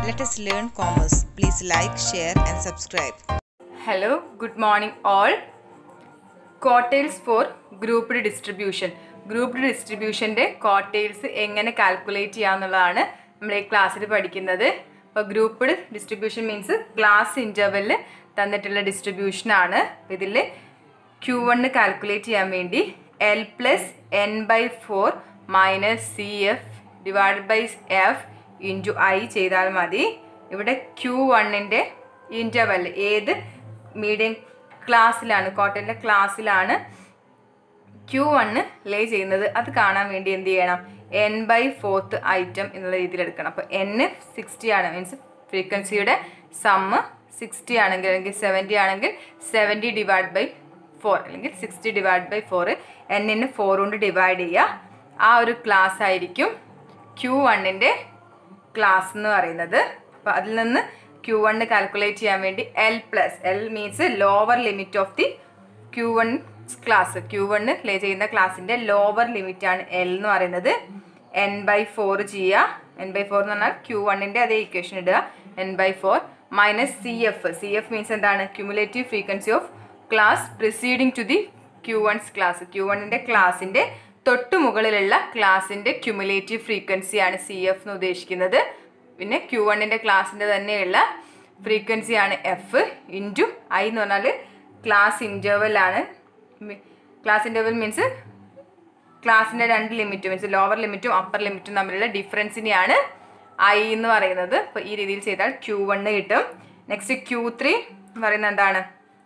Let us learn commerce. Please like, share, and subscribe. Hello, good morning all. Quartiles for grouped distribution grouped ഡിസ്ട്രിബ്യൂഷൻ്റെ quartiles എങ്ങനെ calculate ചെയ്യാന്നുള്ളതാണ് നമ്മൾ ഈ ക്ലാസ്സിൽ പഠിക്കുന്നത് അപ്പോൾ ഗ്രൂപ്പ്ഡ് ഡിസ്ട്രിബ്യൂഷൻ മീൻസ് ക്ലാസ് ഇൻ്റർവെല്ലിൽ തന്നിട്ടുള്ള ഡിസ്ട്രിബ്യൂഷനാണ് അപ്പോൾ ഇതിൽ ക്യൂ വണ്ണ് കാൽക്കുലേറ്റ് ചെയ്യാൻ വേണ്ടി L plus N by four minus C F divide by F into I ചെയ്താൽ മതി ഇവിടെ ക്യൂ വണ്ണിൻ്റെ ഇൻ്റർവെൽ ഏത് മീഡിയം ക്ലാസ്സിലാണ് കോട്ടൻ്റെ ക്ലാസ്സിലാണ് ക്യൂ വണ്ണ് ലേ ചെയ്യുന്നത് അത് കാണാൻ വേണ്ടി എന്ത് ചെയ്യണം എൻ ബൈ ഫോർത്ത് ഐറ്റം എന്നുള്ള രീതിയിൽ എടുക്കണം അപ്പോൾ എൻ സിക്സ്റ്റി ആണ് മീൻസ് ഫ്രീക്വൻസിയുടെ സമ്മ് സിക്സ്റ്റി ആണെങ്കിൽ അല്ലെങ്കിൽ സെവൻറ്റി ആണെങ്കിൽ സെവൻറ്റി ഡിവൈഡ് ബൈ ഫോർ അല്ലെങ്കിൽ സിക്സ്റ്റി ഡിവൈഡ് ബൈ ഫോർ എന്നിന് ഫോർ കൊണ്ട് ഡിവൈഡ് ചെയ്യുക ആ ഒരു ക്ലാസ് ആയിരിക്കും ക്യൂ വണ്ണിൻ്റെ ക്ലാസ് എന്ന് പറയുന്നത് അപ്പോൾ അതിൽ നിന്ന് ക്യൂ വണ്ണ് കാൽക്കുലേറ്റ് ചെയ്യാൻ വേണ്ടി L plus L means lower limit of the Q one class Q one play ചെയ്യുന്ന ക്ലാസ്സിൻ്റെ ലോവർ ലിമിറ്റ് ആണ് എൽ എന്ന് പറയുന്നത് എൻ ബൈ ഫോർ ചെയ്യുക എൻ ബൈ ഫോർ എന്ന് പറഞ്ഞാൽ ക്യൂ വണ്ണിൻ്റെ അതേ ഇക്വേഷൻ ഇടുക N by four minus C F C F means എന്താണ് cumulative frequency of class preceding to the Q one's class Q വണ്ണിൻ്റെ ക്ലാസ്സിൻ്റെ തൊട്ടു മുകളിലുള്ള ക്ലാസ്സിൻ്റെ ക്യുമുലേറ്റീവ് ഫ്രീക്വൻസിയാണ് സി എഫ് എന്ന് ഉദ്ദേശിക്കുന്നത് പിന്നെ ക്യൂ വണ്ണിൻ്റെ ക്ലാസ്സിൻ്റെ തന്നെയുള്ള ഫ്രീക്വൻസിയാണ് എഫ് ഇൻറ്റു ഐ എന്ന് പറഞ്ഞാൽ ക്ലാസ് ഇൻ്റർവെല്ലാണ് ക്ലാസ് ഇൻ്റർവെൽ മീൻസ് ക്ലാസ്സിൻ്റെ രണ്ട് ലിമിറ്റ് മീൻസ് ലോവർ ലിമിറ്റും അപ്പർ ലിമിറ്റും തമ്മിലുള്ള ഡിഫറൻസിനെയാണ് ഐ എന്ന് പറയുന്നത് അപ്പോൾ ഈ രീതിയിൽ ചെയ്താൽ ക്യൂ വണ്ണ് കിട്ടും നെക്സ്റ്റ് ക്യൂ ത്രീ എന്ന് പറയുന്നത് എന്താണ്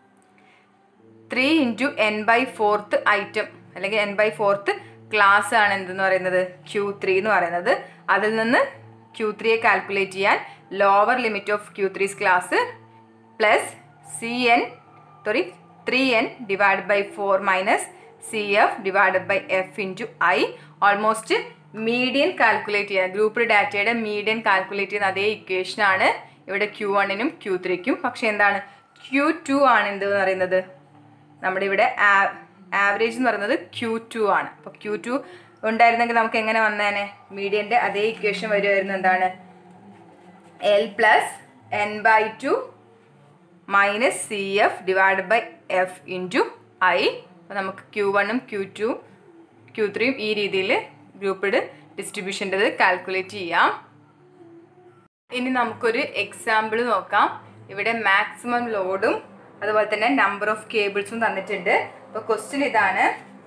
three into N by fourth item അല്ലെങ്കിൽ എൻ ബൈ ഫോർത്ത് ക്ലാസ് ആണ് എന്തെന്ന് പറയുന്നത് ക്യൂ ത്രീ എന്ന് പറയുന്നത് അതിൽ നിന്ന് ക്യൂ ത്രീയെ കാൽക്കുലേറ്റ് ചെയ്യാൻ lower limit of Q three's class plus C N sorry three N divide by four minus C F divide by F into I almost median calculate ചെയ്യുക ഗ്രൂപ്പ് ഡാറ്റയുടെ median calculate ചെയ്യുന്ന അതേ ഇക്വേഷനാണ് ഇവിടെ Q വണ്ണിനും Q ത്രീക്കും പക്ഷേ എന്താണ് Q to ആണ് എന്ത് പറയുന്നത് നമ്മുടെ ഇവിടെ ആവറേജ് എന്ന് പറയുന്നത് ക്യൂ ടു ആണ് അപ്പോൾ ക്യൂ ടു ഉണ്ടായിരുന്നെങ്കിൽ നമുക്ക് എങ്ങനെ വന്നേനെ മീഡിയൻ്റെ അതേ ഇക്വേഷൻ വരുമായിരുന്നു എന്താണ് L plus N by two minus C F divide by F into I അപ്പോൾ നമുക്ക് ക്യൂ വണ്ണും ക്യൂ ടു ക്യൂ ത്രീയും ഈ രീതിയിൽ ഗ്രൂപ്പിഡ് ഡിസ്ട്രിബ്യൂഷൻ്റെത് കാൽക്കുലേറ്റ് ചെയ്യാം ഇനി നമുക്കൊരു എക്സാമ്പിൾ നോക്കാം ഇവിടെ മാക്സിമം ലോഡും അതുപോലെ തന്നെ നമ്പർ ഓഫ് കേബിൾസും തന്നിട്ടുണ്ട് അപ്പോൾ ക്വസ്റ്റ്യൻ ഇതാണ്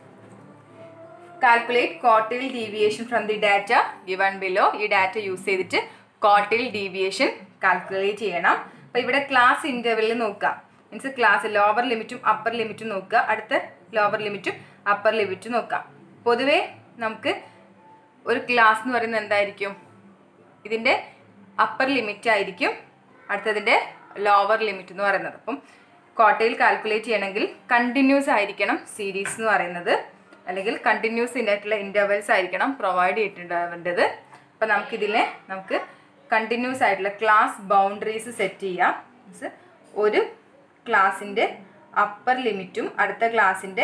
calculate quartile deviation from the data given below ഈ ഡാറ്റ യൂസ് ചെയ്തിട്ട് കോട്ടയിൽ ഡീവിയേഷൻ കാൽക്കുലേറ്റ് ചെയ്യണം അപ്പോൾ ഇവിടെ ക്ലാസ് ഇൻ്റർവെല്ലിൽ നോക്കാം മീൻസ് ക്ലാസ് ലോവർ ലിമിറ്റും അപ്പർ ലിമിറ്റും നോക്കുക അടുത്ത ലോവർ ലിമിറ്റും അപ്പർ ലിമിറ്റും നോക്കാം പൊതുവേ നമുക്ക് ഒരു ക്ലാസ് എന്ന് പറയുന്നത് എന്തായിരിക്കും ഇതിൻ്റെ അപ്പർ ലിമിറ്റ് ആയിരിക്കും അടുത്തതിൻ്റെ ലോവർ ലിമിറ്റ് എന്ന് പറയുന്നത് അപ്പം കോട്ടയിൽ കാൽക്കുലേറ്റ് ചെയ്യണമെങ്കിൽ കണ്ടിന്യൂസ് ആയിരിക്കണം സീരീസ് എന്ന് പറയുന്നത് അല്ലെങ്കിൽ കണ്ടിന്യൂസ് ആയിട്ടുള്ള ഇൻ്റർവെൽസ് ആയിരിക്കണം പ്രൊവൈഡ് ചെയ്തിട്ടുണ്ടാവേണ്ടത് അപ്പോൾ നമുക്കിതിനെ നമുക്ക് കണ്ടിന്യൂസ് ആയിട്ടുള്ള ക്ലാസ് ബൗണ്ടറീസ് സെറ്റ് ചെയ്യാം മീൻസ് ഒരു ക്ലാസ്സിൻ്റെ അപ്പർ ലിമിറ്റും അടുത്ത ക്ലാസ്സിൻ്റെ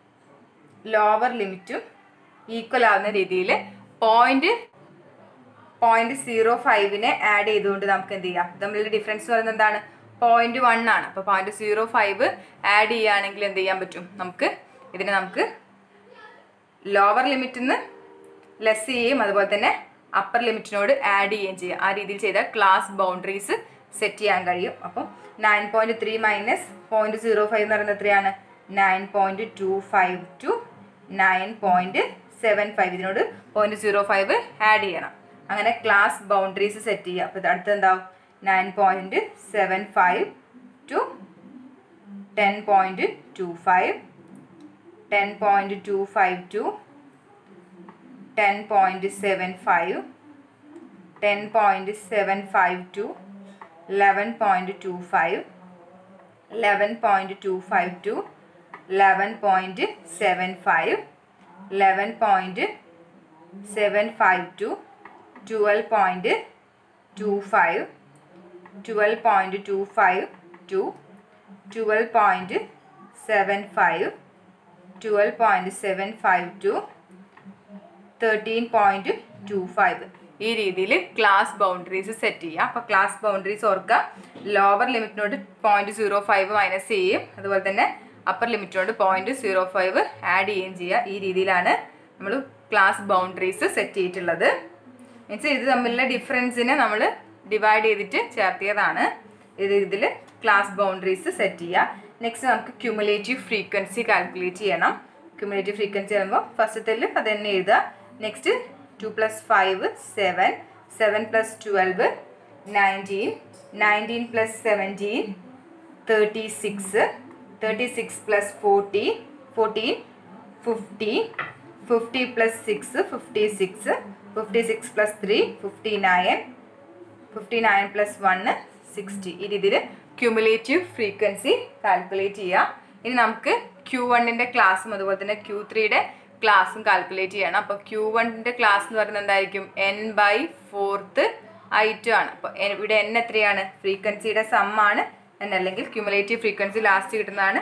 ലോവർ ലിമിറ്റും ഈക്വൽ ആവുന്ന രീതിയിൽ പോയിന്റ് പോയിന്റ് സീറോ ഫൈവിനെ ആഡ് ചെയ്തുകൊണ്ട് നമുക്ക് എന്ത് ചെയ്യാം തമ്മിലുള്ള ഡിഫറൻസ് എന്ന് പറയുന്നത് എന്താണ് പോയിന്റ് വൺ ആണ് അപ്പോൾ പോയിന്റ് സീറോ ഫൈവ് ആഡ് ചെയ്യുകയാണെങ്കിൽ എന്ത് ചെയ്യാൻ പറ്റും നമുക്ക് ഇതിനെ നമുക്ക് ലോവർ ലിമിറ്റിൽ നിന്ന് ലെസ് ചെയ്യുകയും അതുപോലെ തന്നെ അപ്പർ ലിമിറ്റിനോട് ആഡ് ചെയ്യുകയും ചെയ്യാം ആ രീതിയിൽ ചെയ്താൽ ക്ലാസ് ബൗണ്ടറീസ് സെറ്റ് ചെയ്യാൻ കഴിയും അപ്പം nine point three minus point zero five എന്ന് പറയുന്നത് എത്രയാണ് nine point two five to nine point seven five ഇതിനോട് പോയിന്റ് സീറോ ഫൈവ് ആഡ് ചെയ്യണം അങ്ങനെ ക്ലാസ് ബൗണ്ടറീസ് സെറ്റ് ചെയ്യുക അപ്പോൾ അടുത്ത് എന്താവും nine point seven five to ten point two five ten point two five to ten point seven five ten point seven five to eleven point two five eleven point two five to eleven point seven five eleven point seven five to twelve point two five twelve point two five to twelve point seven five twelve point seven five to thirteen point two five ഈ രീതിയിൽ class boundaries set ചെയ്യുക അപ്പോൾ class boundaries ഓർക്കുക lower ലിമിറ്റിനോട് point zero five minus ചെയ്യും അതുപോലെ തന്നെ upper ലിമിറ്റിനോട് പോയിന്റ് സീറോ ഫൈവ് ആഡ് ചെയ്യുകയും ചെയ്യുക ഈ രീതിയിലാണ് നമ്മൾ ക്ലാസ് ബൗണ്ടറീസ് സെറ്റ് ചെയ്തിട്ടുള്ളത് മീൻസ് ഇത് തമ്മിലുള്ള ഡിഫറൻസിനെ നമ്മൾ ഡിവൈഡ് ചെയ്തിട്ട് ചേർത്തിയതാണ് ഇത് ഇതിൽ ക്ലാസ് ബൗണ്ടറീസ് സെറ്റ് ചെയ്യുക നെക്സ്റ്റ് നമുക്ക് ക്യുമുലേറ്റീവ് ഫ്രീക്വൻസി കാൽക്കുലേറ്റ് ചെയ്യണം ക്യുമുലേറ്റീവ് ഫ്രീക്വൻസി ആകുമ്പോൾ ഫസ്റ്റത്തിൽ അത് തന്നെ എഴുതുക next two plus five seven seven plus twelve nineteen nineteen plus seventeen thirty six thirty six plus forty fourteen fifty fifty plus six fifty six fifty six plus three fifty nine fifty nine plus one sixty ഈ രീതിയിൽ cumulative frequency calculate ചെയ്യുക ഇനി നമുക്ക് Q വണ്ണിൻ്റെ ക്ലാസ്സും അതുപോലെ തന്നെ Q ത്രീയുടെ ക്ലാസ്സും കാൽക്കുലേറ്റ് ചെയ്യണം അപ്പോൾ ക്യൂ വണ്ണിൻ്റെ ക്ലാസ് എന്ന് പറയുന്നത് എന്തായിരിക്കും എൻ ബൈ ഫോർത്ത് ഐറ്റം ആണ് അപ്പോൾ ഇവിടെ എൻ എത്രയാണ് ഫ്രീക്വൻസിയുടെ സമ്മാണ് എൻ അല്ലെങ്കിൽ ക്യൂമുലേറ്റീവ് ഫ്രീക്വൻസി ലാസ്റ്റ് കിട്ടുന്നതാണ്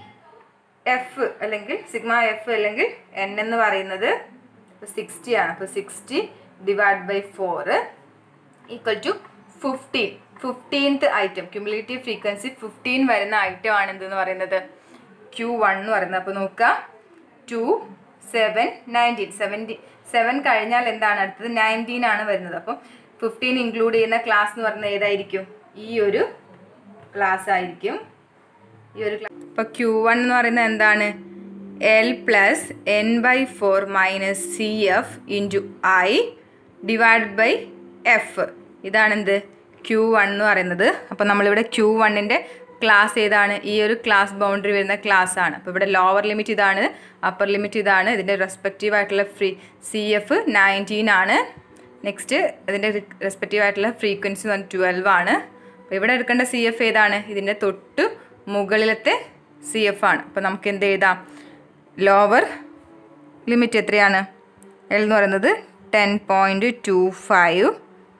എഫ് അല്ലെങ്കിൽ സിഗ്മ എഫ് അല്ലെങ്കിൽ എൻ എന്ന് പറയുന്നത് സിക്സ്റ്റി ആണ് അപ്പോൾ sixty divide by four equal to fifteen fifteenth item cumulative frequency fifteen വരുന്ന ഐറ്റം ആണ് എന്തെന്ന് പറയുന്നത് ക്യൂ വൺ എന്ന് പറയുന്നത് അപ്പോൾ നോക്കുക two seven nineteen seventy seven കഴിഞ്ഞാൽ എന്താണ് അടുത്തത് നയൻറ്റീൻ ആണ് വരുന്നത് അപ്പം ഫിഫ്റ്റീൻ ഇൻക്ലൂഡ് ചെയ്യുന്ന ക്ലാസ് എന്ന് പറയുന്നത് ഏതായിരിക്കും ഈ ഒരു ക്ലാസ് ആയിരിക്കും ഈ ഒരു ക്ലാസ് ഇപ്പോൾ ക്യൂ വൺ എന്ന് പറയുന്നത് എന്താണ് L plus N by four minus C F into I divide by F ഇതാണെന്ത് ക്യൂ വൺ എന്ന് പറയുന്നത് അപ്പോൾ നമ്മളിവിടെ ക്യൂ വണ്ണിൻ്റെ ക്ലാസ് ഏതാണ് ഈ ഒരു ക്ലാസ് ബൗണ്ടറി വരുന്ന ക്ലാസ് ആണ് അപ്പോൾ ഇവിടെ ലോവർ ലിമിറ്റ് ഇതാണ് അപ്പർ ലിമിറ്റ് ഇതാണ് ഇതിൻ്റെ റെസ്പെക്റ്റീവ് ആയിട്ടുള്ള ഫ്രീ സി എഫ് നയൻറ്റീൻ ആണ് നെക്സ്റ്റ് ഇതിൻ്റെ റെസ്പെക്റ്റീവ് ആയിട്ടുള്ള ഫ്രീക്വൻസി എന്ന് പറഞ്ഞാൽ ട്വൽവ് ആണ് അപ്പോൾ ഇവിടെ എടുക്കേണ്ട സി എഫ് ഏതാണ് ഇതിൻ്റെ തൊട്ട് മുകളിലത്തെ സി എഫ് ആണ് അപ്പോൾ നമുക്ക് എന്ത് എഴുതാം ലോവർ ലിമിറ്റ് എത്രയാണ് എൽ എന്ന് പറയുന്നത് ten point two five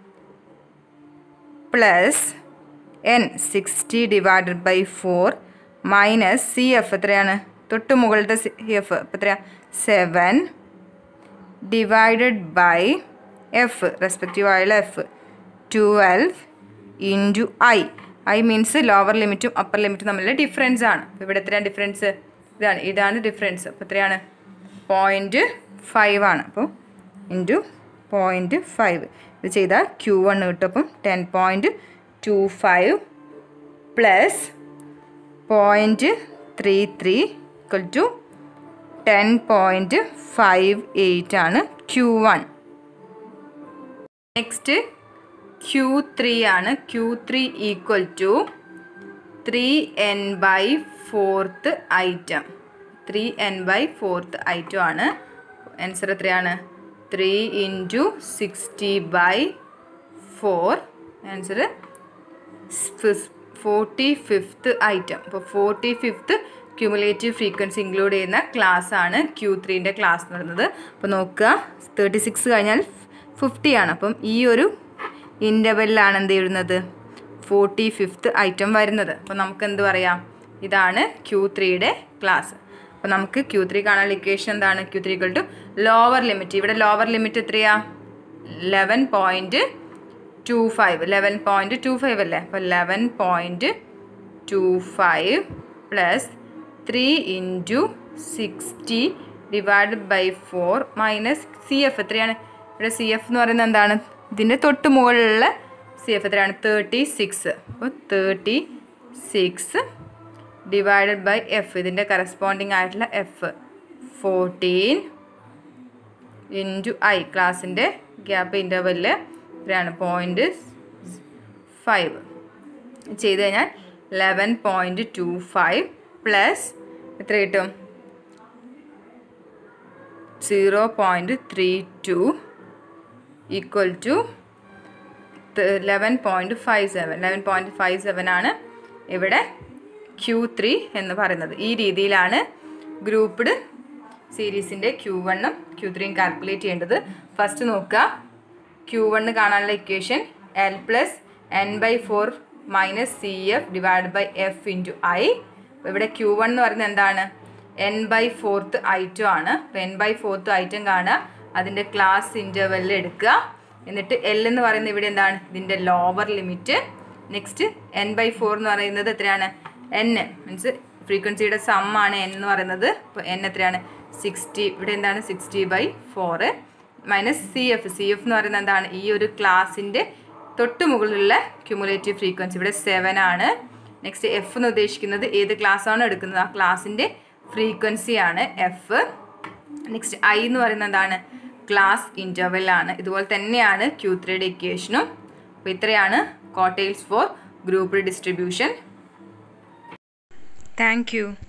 plus N sixty divided by four minus C F എത്രയാണ് തൊട്ട് മുകളിലത്തെ സി എഫ് ഇപ്പം എത്രയാണ് seven divided by F respective ആയുള്ള F twelve into I I means lower ലിമിറ്റും അപ്പർ ലിമിറ്റും തമ്മിലുള്ള ഡിഫറൻസ് ആണ് അപ്പോൾ ഇവിടെ എത്രയാണ് ഡിഫറൻസ് ഇതാണ് ഇതാണ് ഡിഫറൻസ് അപ്പോൾ എത്രയാണ് പോയിൻറ്റ് ഫൈവ് ആണ് അപ്പോൾ ഇൻറ്റു പോയിൻറ്റ് ഫൈവ് ഇത് ചെയ്താൽ ക്യൂ വൺ കിട്ടും അപ്പം ten point two five plus point three three equal to ten point five eight ആണ് Q one next Q three ആണ് Q three equal to three N by fourth item three N by fourth item ആണ് answer എത്രയാണ് three into sixty by four answer forty fifth item അപ്പോൾ forty fifth cumulative frequency include ചെയ്യുന്ന class ആണ് Q ത്രീൻ്റെ class എന്ന് പറയുന്നത് അപ്പോൾ നോക്കുക തേർട്ടി സിക്സ് കഴിഞ്ഞാൽ ഫിഫ്റ്റി ആണ് അപ്പം ഈ ഒരു ഇൻ്റർവെല്ലാണ് എന്ത് എഴുതുന്നത് ഫോർട്ടി ഫിഫ്ത്ത് ഐറ്റം വരുന്നത് അപ്പോൾ നമുക്ക് എന്ത് പറയാം ഇതാണ് ക്യൂ ത്രീയുടെ ക്ലാസ് അപ്പോൾ നമുക്ക് ക്യൂ ത്രീ കാണാനുള്ള ഇക്വേഷൻ എന്താണ് Q three equal to lower limit ഇവിടെ ലോവർ ലിമിറ്റ് എത്രയാ eleven point two five eleven point two five അല്ലേ അപ്പോൾ eleven point two five plus three into sixty divide by four minus C F എത്രയാണ് ഇവിടെ C F എന്ന് പറയുന്നത് എന്താണ് ഇതിൻ്റെ തൊട്ട് മുകളിലുള്ള സി എഫ് എത്രയാണ് തേർട്ടി സിക്സ് അപ്പോൾ thirty six divided by F ഇതിൻ്റെ കറസ്പോണ്ടിങ് ആയിട്ടുള്ള എഫ് ഫോർട്ടീൻ ഇൻറ്റു ഐ ക്ലാസ്സിൻ്റെ ഗ്യാപ്പ് ഇൻ്റർവെല്ല് എത്രയാണ് പോയിൻറ്റ് ഫൈവ് ചെയ്ത് കഴിഞ്ഞാൽ eleven point two five plus എത്ര കിട്ടും zero point three two equal to eleven point five seven eleven point five seven ആണ് ഇവിടെ ക്യൂ ത്രീ എന്ന് പറയുന്നത് ഈ രീതിയിലാണ് ഗ്രൂപ്പ്ഡ് സീരീസിൻ്റെ ക്യൂ വണ്ണും ക്യൂ ത്രീയും കാൽക്കുലേറ്റ് ചെയ്യേണ്ടത് ഫസ്റ്റ് നോക്കുക ക്യൂ വണ്ണ് കാണാനുള്ള equation L plus N by four minus C F divide by F into I ഇവിടെ ക്യൂ വൺ എന്ന് പറയുന്നത് എന്താണ് എൻ ബൈ ഫോർത്ത് ഐറ്റം ആണ് അപ്പോൾ എൻ ബൈ ഫോർത്ത് ഐറ്റം കാണുക അതിൻ്റെ ക്ലാസ് ഇൻ്റർവെല്ലിൽ എടുക്കുക എന്നിട്ട് എൽ എന്ന് പറയുന്നത് ഇവിടെ എന്താണ് ഇതിൻ്റെ lower limit next N by four എന്ന് പറയുന്നത് എത്രയാണ് എൻ മീൻസ് ഫ്രീക്വൻസിയുടെ സം ആണ് എൻ എന്ന് പറയുന്നത് അപ്പോൾ എൻ എത്രയാണ് സിക്സ്റ്റി ഇവിടെ എന്താണ് sixty by four minus C F C F എന്ന് പറയുന്നത് എന്താണ് ഈ ഒരു ക്ലാസ്സിൻ്റെ തൊട്ട് മുകളിലുള്ള ക്യുമുലേറ്റീവ് ഫ്രീക്വൻസി ഇവിടെ സെവൻ ആണ് നെക്സ്റ്റ് എഫ് എന്ന് ഉദ്ദേശിക്കുന്നത് ഏത് ക്ലാസ് ആണ് എടുക്കുന്നത് ആ ക്ലാസ്സിൻ്റെ ഫ്രീക്വൻസി ആണ് എഫ് നെക്സ്റ്റ് ഐ എന്ന് പറയുന്നത് എന്താണ് ക്ലാസ് ഇൻ്റർവെൽ ആണ് ഇതുപോലെ തന്നെയാണ് ക്യൂ ത്രീയുടെ ഇക്വേഷനും അപ്പോൾ ഇത്രയാണ് quartiles for group distribution thank U